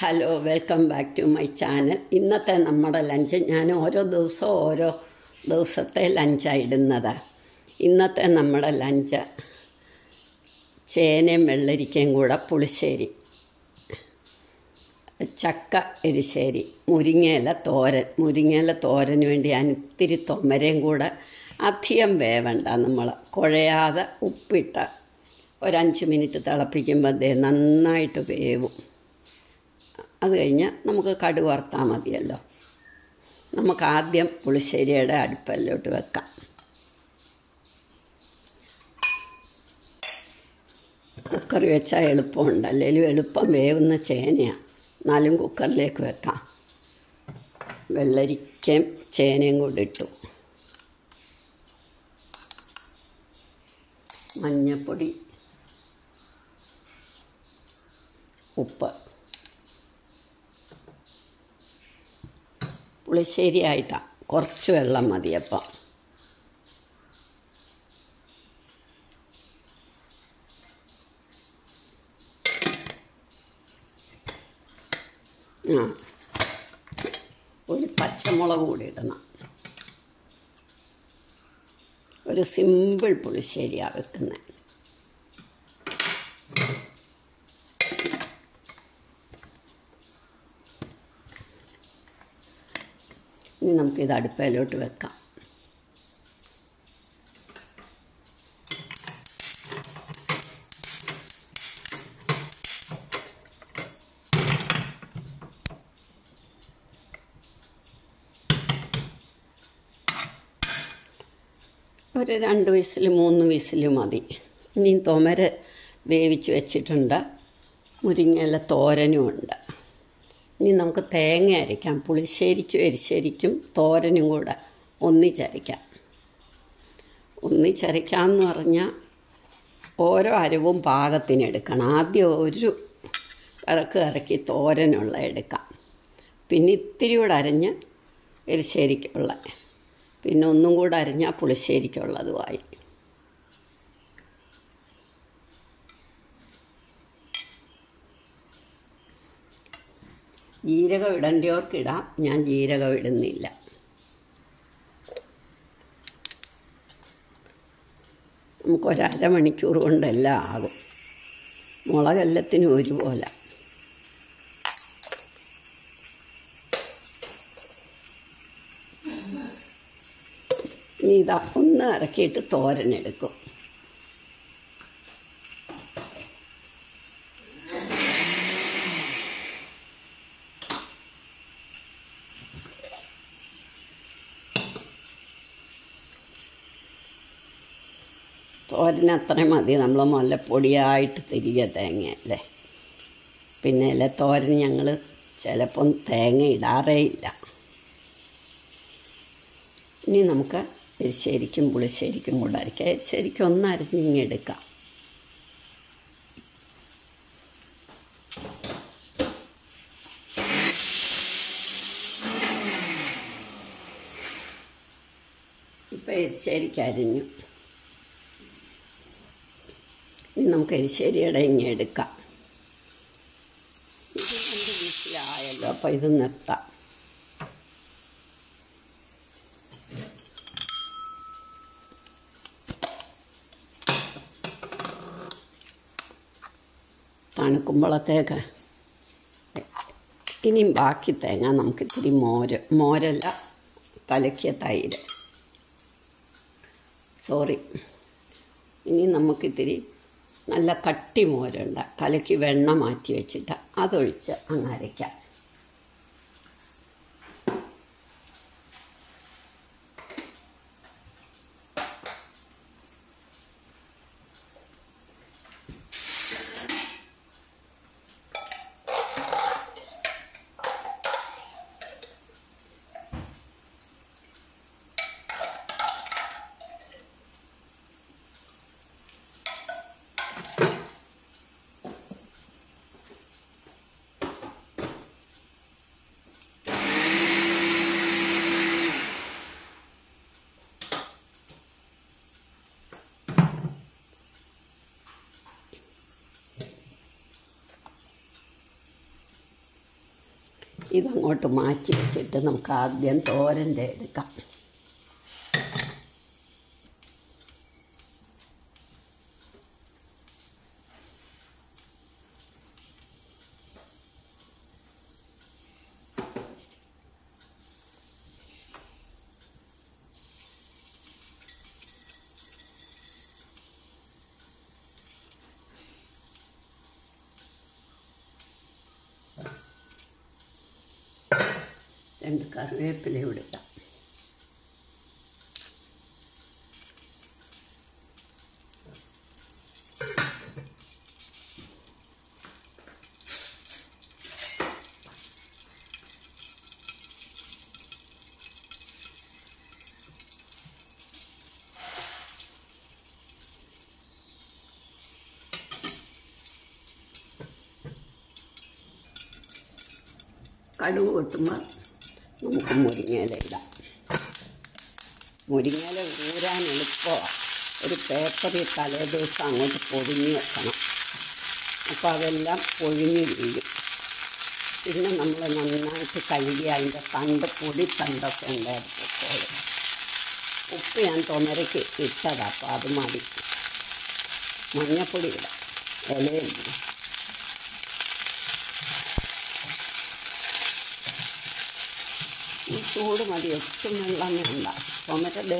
Hello welcome back to my channel ഇന്നത്തെ നമ്മുടെ lunch ഞാൻ ഓരോ ദിവസവും ഓരോ ദിവസത്തെ ലഞ്ചാണ് ഇടുന്നതാണ് ഇന്നത്തെ നമ്മുടെ ലഞ്ച് ചേനയും വെള്ളരിക്കയും കൂടെ പുളിശ്ശേരി ചക്ക എരിശ്ശേരി മുരിങ്ങയില തോരൻ മുരിങ്ങയില തോരന് വേണ്ടി ഞാൻ ഇത്തിരി തൊമരയും കൂടെ അധികം വേവണ്ട നമ്മൾ കുഴയാതെ ഉപ്പിട്ട് ഒരഞ്ച് മിനിറ്റ് തിളപ്പിക്കുമ്പോൾ ദേ നന്നായിട്ട് വേവും അത് കഴിഞ്ഞ് നമുക്ക് കടുക് വറുത്താൽ മതിയല്ലോ നമുക്ക് ആദ്യം പുളിശ്ശേരിയുടെ അടുപ്പല്ലോട്ട് വെക്കാം കുക്കർ വെച്ചാൽ എളുപ്പമുണ്ട് അല്ലെങ്കിൽ എളുപ്പം വേവുന്ന ചേനയാണ് എന്നാലും കുക്കറിലേക്ക് വെക്കാം വെള്ളരിക്കയും ചേനയും കൂടി ഇട്ടു മഞ്ഞപ്പൊടി ഉപ്പ് പുളിശ്ശേരി ആയിട്ടാണ് കുറച്ച് വെള്ളം മതി അപ്പം ആ ഒരു പച്ചമുളക് കൂടി ഇടണം ഒരു സിമ്പിൾ പുളിശ്ശേരിയാണ് വെക്കുന്നത് ഇനി നമുക്കിത് അടുപ്പയിലോട്ട് വെക്കാം ഒരു രണ്ട് വിസിൽ മൂന്ന് വിസിൽ മതി ഇനി തൊമര വേവിച്ച് വെച്ചിട്ടുണ്ട് മുരിങ്ങയില തോരനും ഉണ്ട് ഇനി നമുക്ക് തേങ്ങ അരയ്ക്കാം പുളിശ്ശേരിക്കും എരിശ്ശേരിക്കും തോരനും കൂടെ ഒന്നിച്ചരയ്ക്കാം ഒന്നിച്ചരയ്ക്കാം എന്ന് പറഞ്ഞാൽ ഓരോ അരവും പാകത്തിന് എടുക്കണം ആദ്യം ഒരു കറക്ക് ഇറക്കി തോരനുള്ള എടുക്കാം പിന്നെ ഇത്തിരി കൂടെ അരഞ്ഞ് എരിശ്ശേരിക്കുള്ള പിന്നെ ഒന്നും കൂടെ അരിഞ്ഞാൽ പുളിശ്ശേരിക്കുള്ളതുമായി ജീരകം ഇടേണ്ടിയവർക്കിടാം ഞാൻ ജീരകം ഇടുന്നില്ല നമുക്കൊരമണിക്കൂർ കൊണ്ടെല്ലാം ആകും മുളകെല്ലത്തിനും ഒരുപോലെ ഇനി ഇതാ ഒന്ന് ഇറക്കിയിട്ട് തോരനെടുക്കും തോരന് അത്രയും മതി നമ്മൾ മുല്ലപ്പൊടിയായിട്ട് തിരികെ തേങ്ങയല്ലേ പിന്നെ അല്ലെ തോരൻ ഞങ്ങൾ ചിലപ്പം തേങ്ങ ഇടാറേ ഇല്ല ഇനി നമുക്ക് എരിശ്ശേരിക്കും പുളിശ്ശേരിക്കും കൂടെ അരയ്ക്കാം എരിശ്ശേരിക്കും ഒന്ന് അരിഞ്ഞിങ്ങെടുക്കാം ഇപ്പം എരിശ്ശേരിക്ക് അരിഞ്ഞു ഇനി നമുക്ക് എരിശ്ശേരിയുടെ ഇങ്ങനെ എടുക്കാം ഇത് രണ്ട് വിസിലായല്ലോ അപ്പോൾ ഇത് നിർത്താം തണുക്കുമ്പോഴത്തേക്ക് ഇനിയും ബാക്കി തേങ്ങ നമുക്ക് ഇത്തിരി മോര് മോരല്ല കലക്കിയ തൈര് സോറി ഇനി നമുക്കിത്തിരി നല്ല കട്ടി മോരുണ്ട് കലക്കി വെണ്ണ മാറ്റി വെച്ചിട്ട് അതൊഴിച്ച് അങ്ങ് അരയ്ക്കാം ഇതങ്ങോട്ട് മാറ്റി വെച്ചിട്ട് നമുക്ക് ആദ്യം തോരൻ്റെ എടുക്കാം രണ്ട് കറിവേപ്പില ഇടാം കടുക് പൊട്ടുമ്പോൾ നമുക്ക് മുരിങ്ങയില ഇടാം മുരിങ്ങയില ഊരാൻ എളുപ്പമാണ് ഒരു പേപ്പറിൽ തലേ ദിവസം അങ്ങോട്ട് പൊതിഞ്ഞ് വെക്കണം അപ്പോൾ അതെല്ലാം പൊഴിഞ്ഞ് വീഴും പിന്നെ നമ്മൾ നന്നായിട്ട് കഴുകി അതിൻ്റെ തണ്ട് പൊടി തണ്ടൊക്കെ ഉണ്ടായിരുന്നപ്പോൾ ഉപ്പ് ഞാൻ തൊമരയ്ക്ക് ഇട്ടതാണ് അപ്പോൾ അത് മതി മഞ്ഞപ്പൊടി ഇടാം ഇലയില്ല ഈ ചൂട് മതി ഒട്ടും വെള്ളം വേണ്ട ടൊമാറ്റോ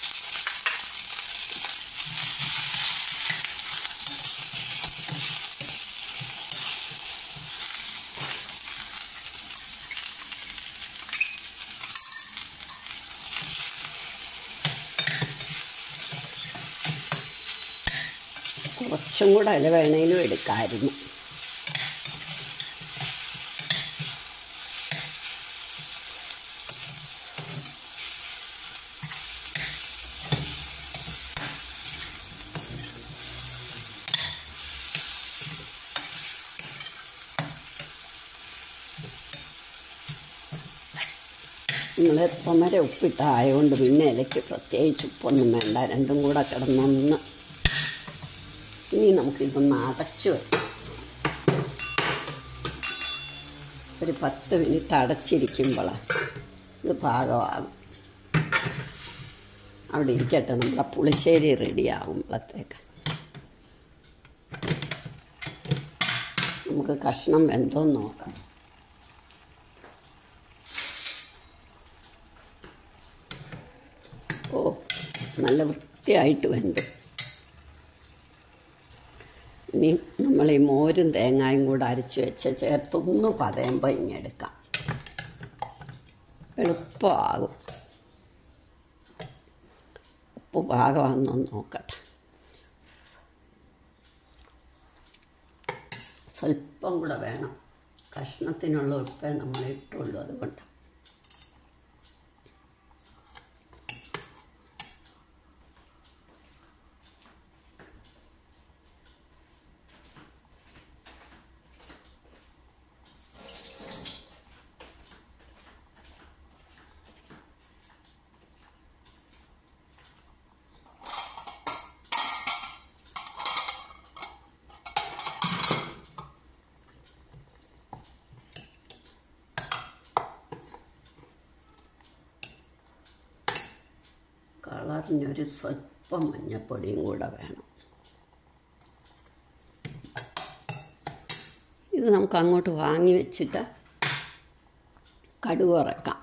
കുറച്ചും കൂടെ ഇല വേണേലും എടുക്കാമായിരുന്നു നിങ്ങൾ തൊമര ഉപ്പിട്ടായതുകൊണ്ട് പിന്നെ ഇലയ്ക്ക് പ്രത്യേകിച്ച് ഉപ്പൊന്നും വേണ്ട രണ്ടും കൂടെ കിടന്നൊന്ന് ഇനി നമുക്കിതൊന്ന് അടച്ചു വെക്കാം ഒരു പത്ത് മിനിറ്റ് അടച്ചിരിക്കുമ്പോഴാണ് ഇത് പാകമാകും അവിടെ ഇരിക്കട്ടെ നമ്മുടെ പുളിശ്ശേരി റെഡിയാകുമ്പോഴത്തേക്ക് നമുക്ക് കഷ്ണം വെന്തോന്ന് നോക്കാം ഓ നല്ല വൃത്തിയായിട്ട് വെന്തു ഇനി നമ്മൾ ഈ മോരും തേങ്ങായും കൂടെ അരച്ച് വെച്ച് ചേർത്തൊന്ന് പതയുമ്പോൾ ഇങ്ങെടുക്കാം എളുപ്പമാകും ഉപ്പ് പാകമാണെന്നൊന്ന് നോക്കട്ടെ സ്വല്പം കൂടെ വേണം കഷ്ണത്തിനുള്ള ഉപ്പേ നമ്മൾ ഇട്ടുള്ളൂ അതുകൊണ്ട് കളറിനൊരു സ്വല്പം മഞ്ഞപ്പൊടിയും കൂടെ വേണം ഇത് നമുക്ക് അങ്ങോട്ട് വാങ്ങി വെച്ചിട്ട് കടുക് ഇറക്കാം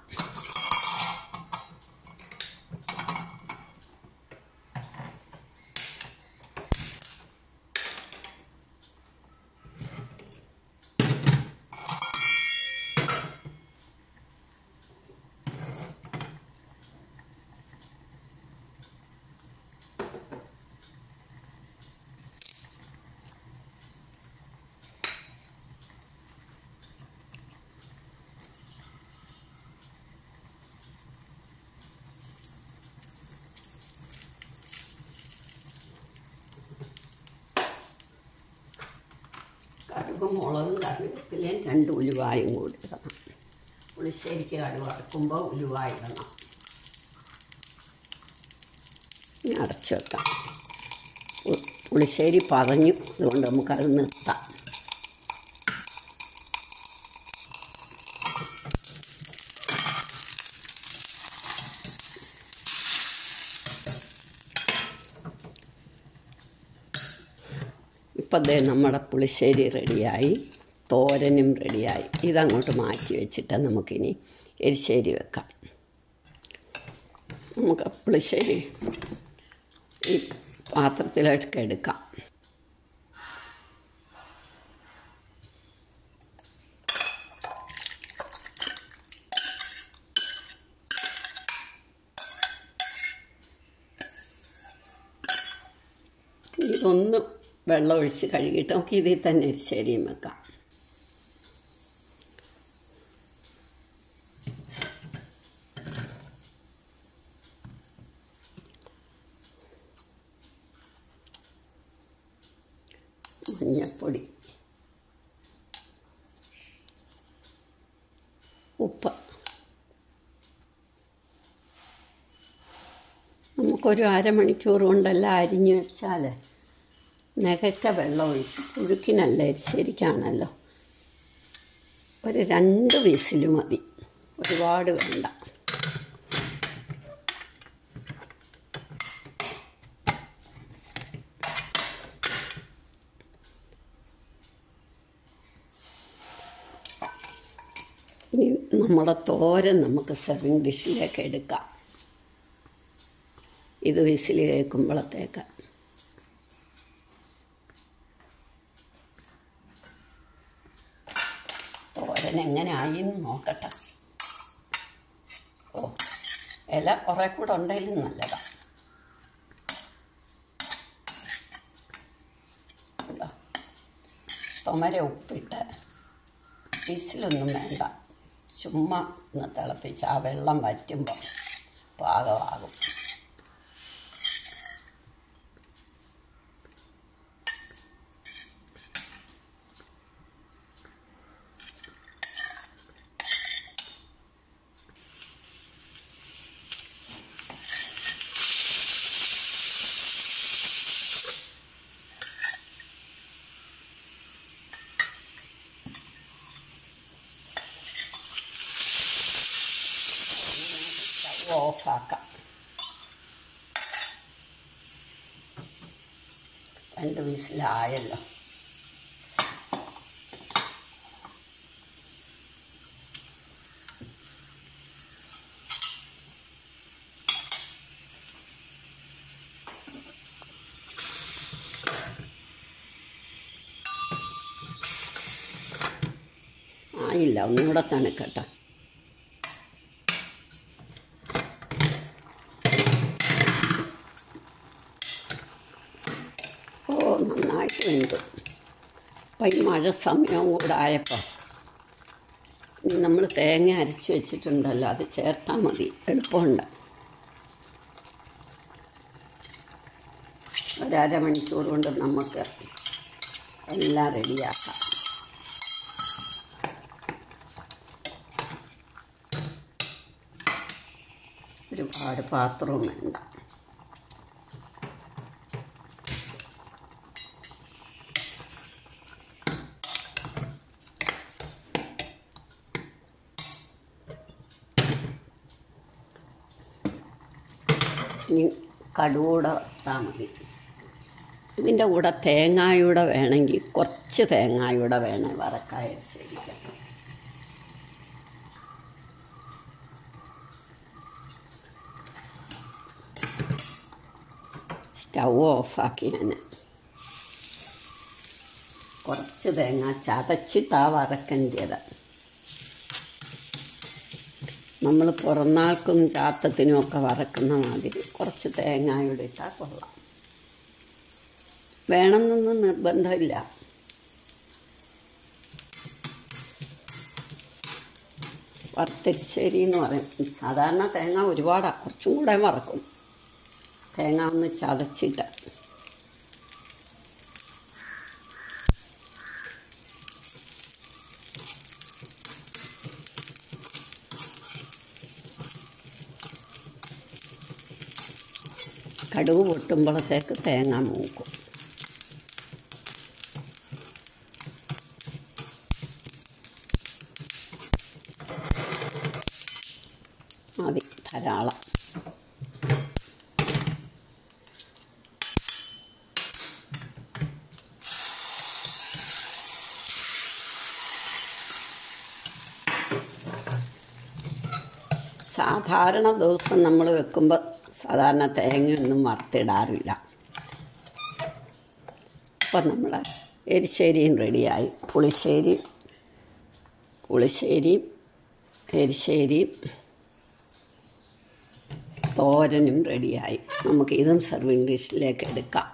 കടുകും മുളകും കറിവേപ്പിലയും രണ്ട് ഉലുവായും കൂടി ഇടണം പുളിശ്ശേരിക്ക് കടുക് വറക്കുമ്പോൾ ഉലുവ ഇടണം ഇനി അടച്ചു വെക്കാം പു- പുളിശ്ശേരി പതഞ്ഞു അതുകൊണ്ട് നമുക്കത് നിർത്താം ഇപ്പം ദേ നമ്മുടെ പുളിശ്ശേരി റെഡിയായി തോരനും റെഡിയായി ഇതങ്ങോട്ട് മാറ്റി വെച്ചിട്ട് നമുക്കിനി എരിശ്ശേരി വെക്കാം നമുക്ക് പുളിശ്ശേരി ഈ പാത്രത്തിലേക്ക് എടുക്കാം ഇതൊന്ന് വെള്ളം ഒഴിച്ച് കഴുകിയിട്ട് നമുക്ക് ഇതിൽ തന്നെ എരിശ്ശേരിയും വെക്കാം മഞ്ഞപ്പൊടി ഉപ്പ് നമുക്കൊരു അരമണിക്കൂർ കൊണ്ടെല്ലാം അരിഞ്ഞു വെച്ചാൽ നികച്ച വെള്ളം ഒഴിച്ച് പുഴുക്കിനല്ല എരിശ്ശേരിക്കാണല്ലോ ഒരു രണ്ട് വിസിൽ മതി ഒരുപാട് വേണ്ട ഇനി നമ്മുടെ തോരൻ നമുക്ക് സെർവിങ് ഡിഷിലേക്ക് എടുക്കാം ഇത് വിസിൽ കേൾക്കുമ്പോഴത്തേക്ക് തോരൻ എങ്ങനെ ആയി എന്ന് നോക്കട്ടെ ഓ ഇല കുറേ കൂടെ ഉണ്ടെങ്കിലും നല്ലതാണ് കണ്ടോ? തൊമര ഉപ്പിട്ട് വിസിലൊന്നും വേണ്ട ചുമ്മാ ഒന്ന് തിളപ്പിച്ച് ആ വെള്ളം വറ്റുമ്പോൾ പാകമാകും സ്റ്റവ് ഓഫാക്കാം രണ്ട് വിസിലായല്ലോ ആയില്ല ഒന്നുകൂടെ തണുക്കട്ടെ ഓ നന്നായിട്ട് വെന്തു അപ്പം ഈ മഴ സമയവും കൂടെ ആയപ്പോൾ ഇനി നമ്മൾ തേങ്ങ അരച്ച് വെച്ചിട്ടുണ്ടല്ലോ അത് ചേർത്താൽ മതി എളുപ്പമുണ്ട് ഒരമണിക്കൂർ കൊണ്ട് നമുക്ക് എല്ലാം റെഡിയാക്കാം ഒരുപാട് പാത്രവും വേണ്ട ഇനി കടുകൂടെ ഇട്ടാൽ മതി ഇതിൻ്റെ കൂടെ തേങ്ങായൂടെ വേണമെങ്കിൽ കുറച്ച് തേങ്ങായൂടെ വേണേ വറക്കായ ശരിക്കാം സ്റ്റൗ ഓഫാക്കി ഞാൻ കുറച്ച് തേങ്ങ ചതച്ചിട്ടാ വറക്കേണ്ടത് നമ്മൾ പിറന്നാൾക്കും ചാത്തത്തിനും ഒക്കെ വറക്കുന്ന മാതിരി കുറച്ച് തേങ്ങായൂടെ ഇട്ടാൽ കൊള്ളാം വേണമെന്നൊന്നും നിർബന്ധമില്ല വറുത്തരിശ്ശേരി എന്ന് പറയും സാധാരണ തേങ്ങ ഒരുപാടാണ് കുറച്ചും കൂടെ വറക്കും തേങ്ങ ഒന്ന് ചതച്ചിട്ട് കടുക് പൊട്ടുമ്പോഴത്തേക്ക് തേങ്ങ മൂക്കും മതി ധാരാളം സാധാരണ ദിവസം നമ്മൾ വെക്കുമ്പോൾ സാധാരണ തേങ്ങയൊന്നും വറുത്തിടാറില്ല അപ്പം നമ്മൾ എരിശ്ശേരിയും റെഡിയായി പുളിശ്ശേരി പുളിശ്ശേരിയും എരിശ്ശേരിയും തോരനും റെഡിയായി നമുക്ക് ഇതും സെർവിങ് ഡിഷിലേക്ക് എടുക്കാം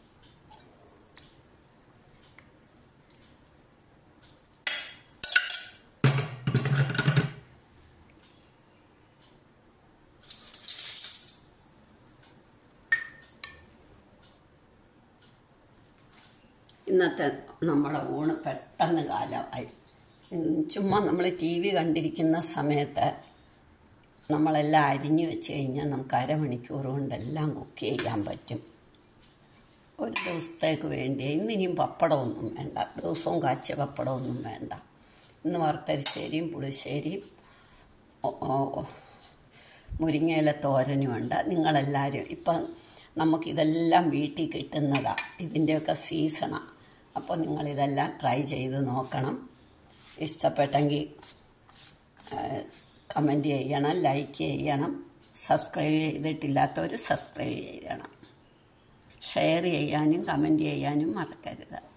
ഇന്നത്തെ നമ്മുടെ ഊണ് പെട്ടെന്ന് കാലമായി ഉം, ചുമ്മാ നമ്മൾ ടി വി കണ്ടിരിക്കുന്ന സമയത്ത് നമ്മളെല്ലാം അരിഞ്ഞു വെച്ച് കഴിഞ്ഞാൽ നമുക്ക് അരമണിക്കൂർ കൊണ്ടെല്ലാം കുക്ക് ചെയ്യാൻ പറ്റും ഒരു ദിവസത്തേക്ക് വേണ്ടി ഇന്നിനിയും പപ്പടമൊന്നും വേണ്ട ദിവസവും കാച്ചിയ പപ്പടമൊന്നും വേണ്ട ഇന്ന് വറുത്തരിശ്ശേരിയും പുളിശ്ശേരിയും ഒ- ഒ- മുരിങ്ങയില തോരനുമുണ്ട് നിങ്ങളെല്ലാവരും ഇപ്പം നമുക്കിതെല്ലാം വീട്ടിൽ കിട്ടുന്നതാണ് ഇതിൻ്റെയൊക്കെ സീസണാണ് അപ്പോൾ നിങ്ങളിതെല്ലാം ട്രൈ ചെയ്ത് നോക്കണം ഇഷ്ടപ്പെട്ടെങ്കിൽ കമൻറ്റ് ചെയ്യണം ലൈക്ക് ചെയ്യണം സബ്സ്ക്രൈബ് ചെയ്തിട്ടില്ലാത്തവർ സബ്സ്ക്രൈബ് ചെയ്യണം ഷെയർ ചെയ്യാനും കമൻറ്റ് ചെയ്യാനും മറക്കരുത്